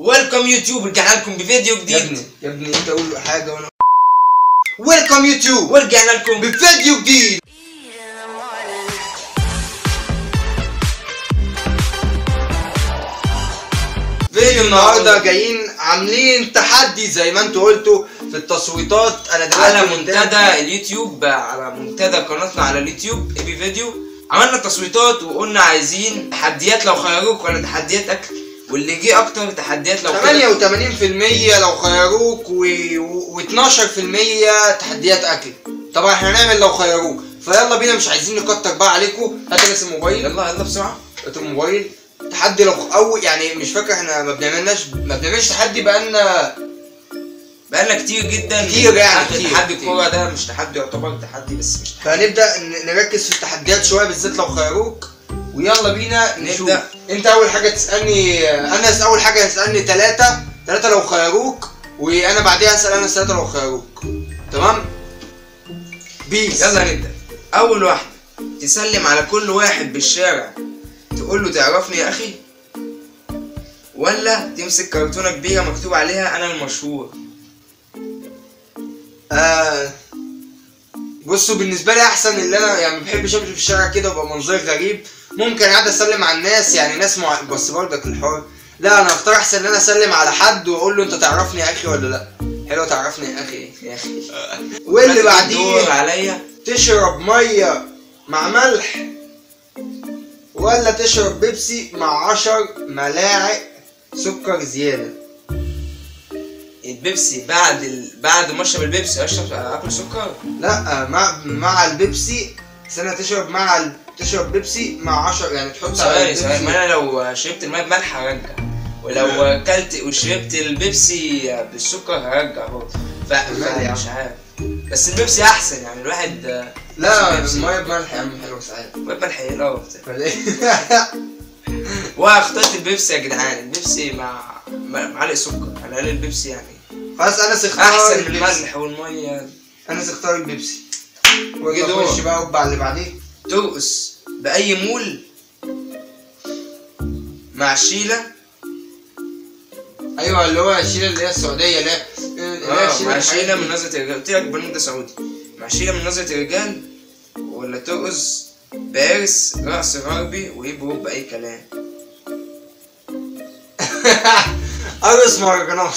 ويلكم يوتيوب رجعنا لكم بفيديو يا جديد ابني يا ابني انت قول حاجه وانا ويلكم يوتيوب ورجعنا لكم بفيديو جديد فيديو النهارده جايين عاملين تحدي زي ما انتوا قلتوا في التصويتات انا دلوقتي على قدام- منتدى اليوتيوب على منتدى قناتنا على اليوتيوب اي بي فيديو عملنا تصويتات وقلنا عايزين تحديات لو خيروك ولا تحديات اكل واللي جه اكتر تحديات لو كده 88% لو خيروك و... و... و12% تحديات اكل طبعا احنا هنعمل لو خيروك فيلا بينا مش عايزين نكتر بقى عليكم هات بس الموبايل يلا يلا بسرعه هات الموبايل تحدي لو اول يعني مش فاكر احنا ما بنعملناش ما بنعملش تحدي بقالنا بقالنا كتير جدا كتير يعني، حتى كتير، تحدي كتير. الكوره ده مش تحدي يعتبر تحدي بس مش تحدي فهنبدا ن- نركز في التحديات شويه بالذات لو خيروك ويلا بينا نشوف نبدأ. انت اول حاجه تسالني انا اول حاجه هتسالني ثلاثه ثلاثه لو خيروك وانا بعديها اسال انا ثلاثه لو خيروك تمام بيس يلا نبدا اول واحده تسلم على كل واحد بالشارع تقول له تعرفني يا اخي ولا تمسك كرتونه كبيره مكتوب عليها انا المشهور آه بصوا بالنسبه لي احسن اللي انا يعني ما بحبش امشي في الشارع كده وابقى منظري غريب ممكن قاعد اسلم على الناس يعني ناس مع... بس برضك الحوار لا انا اختار احسن ان انا اسلم على حد واقول له انت تعرفني يا اخي ولا لا حلو تعرفني يا اخي يا اخي واللي دور بعديه عليا تشرب ميه مع ملح ولا تشرب بيبسي مع عشر ملاعق سكر زياده البيبسي بعد ال... بعد ما اشرب البيبسي اشرب اكل سكر لا مع مع البيبسي سنة تشرب مع ال... تشرب بيبسي مع 10 يعني تحط على ثواني ثواني البيبسي ما انا لو شربت الماء بملح هرجع ولو اكلت وشربت البيبسي بالسكر هرجع برضه ف... مالي يا مش عارف بس البيبسي احسن يعني الواحد لا بيبسي. المية بملح يا عم حلوة ساعات ملح ايه لا وبتاع. فليه؟ واخترت البيبسي يا جدعان البيبسي مع مع- معلقه سكر على الاقل البيبسي يعني خلاص انا اختار احسن من البيبسي الملح والميه انا اختار البيبسي جه واجي دور. اخش بقى وابع اللي بعديه ترقص باي مول مع الشيله ايوه اللي هو الشيله اللي هي السعوديه اللي هي اللي هي اه مع الحاجات شيله دي. من نظره الرجال قلت لك البرنامج ده سعودي مع شيله من نظره الرجال ولا ترقص بارس رقص غربي ويبرق باي كلام ارقص مهرجانات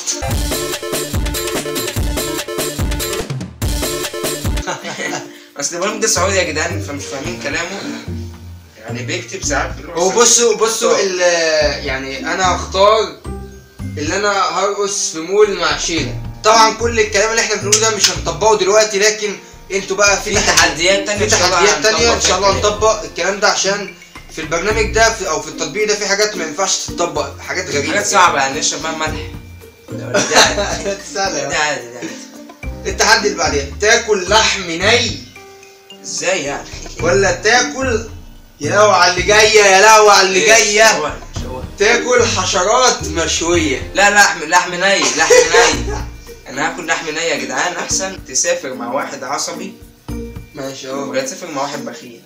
اصل البرنامج ده سعودي يا جدعان فمش فاهمين كلامه يعني بيكتب ساعات باللغة هو السعودية. بصوا بصوا ال- يعني انا هختار اللي انا هرقص في مول مع شيله طبعا كل الكلام اللي احنا بنقوله ده مش هنطبقه دلوقتي لكن انتوا بقى في في تحديات تانية في إن شاء الله تحديات تانية هنطبق ان شاء الله فيها كلام. هنطبق الكلام ده عشان في البرنامج ده في او في التطبيق ده في حاجات ما ينفعش تطبق حاجات غريبة حاجات صعبة يعني نشرب معاها ملح ولا- ولا ده عادي حاجات سهلة ده عادي ده عادي التحدي اللي بعديها تاكل لحم ني ازاي يعني ولا تاكل يا لهوي على اللي جاية يا لهوي على اللي جاية شوال- شوال. تاكل حشرات مشوية لا لحم لحم ني لحم ني انا هاكل لحم ني يا جدعان احسن تسافر مع واحد عصبي ماشي اهو ولا تسافر مع واحد بخيل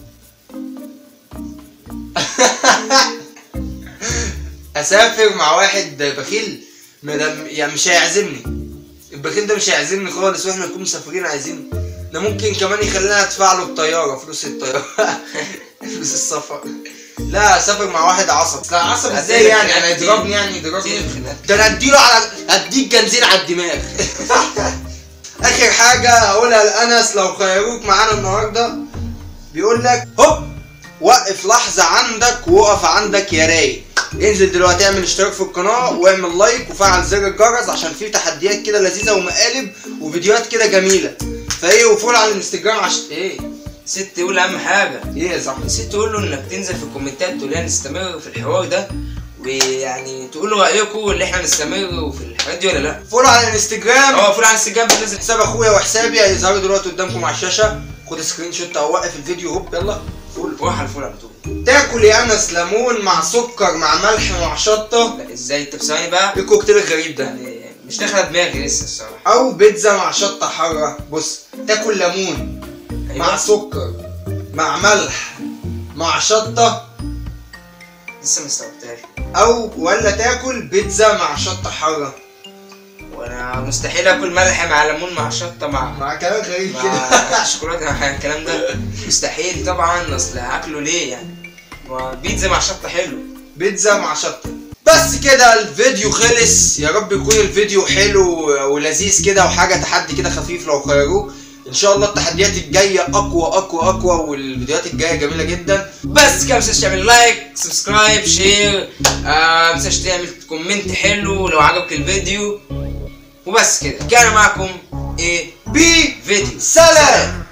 اسافر مع واحد بخيل مدام يعني مش هيعزمني البخيل ده مش هيعزمني خالص واحنا نكون مسافرين عايزين ده ممكن كمان يخلينا ادفع له الطياره فلوس الطياره فلوس السفر لا اسافر مع واحد عصب لا عصب ازاي هديلك يعني خناقة انا كتير. يضربني يعني يضربني كتير خناقات. ده انا اديله على اديك جنزير على الدماغ اخر حاجه هقولها لانس لو خيروك معانا النهارده بيقول لك هوب وقف لحظه عندك وقف عندك يا رايق انزل دلوقتي اعمل اشتراك في القناه واعمل لايك وفعل زر الجرس عشان في تحديات كده لذيذه ومقالب وفيديوهات كده جميله فايه وفول على الانستجرام عشان ايه ست تقول اهم حاجة ايه يا صاحبي ست تقول له انك تنزل في الكومنتات تقول لنا نستمر في الحوار ده ويعني تقول له رايكم اللي احنا نستمر في الحاجات دي ولا لا فول على الانستجرام اه فول على الانستجرام بننزل حساب اخويا وحسابي هيظهروا دلوقتي قدامكم على الشاشه خد سكرين شوت او وقف الفيديو هوب يلا فول روح على الفول على طول تاكل يا انس ليمون مع سكر مع ملح مع شطه لا ازاي انت بثواني بقى ايه الكوكتيل الغريب ده يعني مش داخله دماغي لسه الصراحه او بيتزا مع شطه حاره بص تاكل ليمون مع ايوه سكر مع ملح مع شطه لسه ما استوعبتهاش او ولا تاكل بيتزا مع شطه حاره وانا مستحيل اكل ملح مع ليمون مع شطه مع مع كلام غريب مع كده شوكولاته مع الكلام ده مستحيل طبعا اصل هاكله ليه يعني ما بيتزا مع شطه حلو بيتزا مع شطه بس كده الفيديو خلص يا رب يكون الفيديو حلو ولذيذ كده وحاجه تحدي كده خفيف لو خيروه ان شاء الله التحديات الجايه اقوى اقوى اقوى والفيديوهات الجايه جميله جدا بس كده متنساش تعمل لايك سبسكرايب شير آه متنساش تعمل كومنت حلو لو عجبك الفيديو وبس كده كان معكم ايه بي فيديو سلام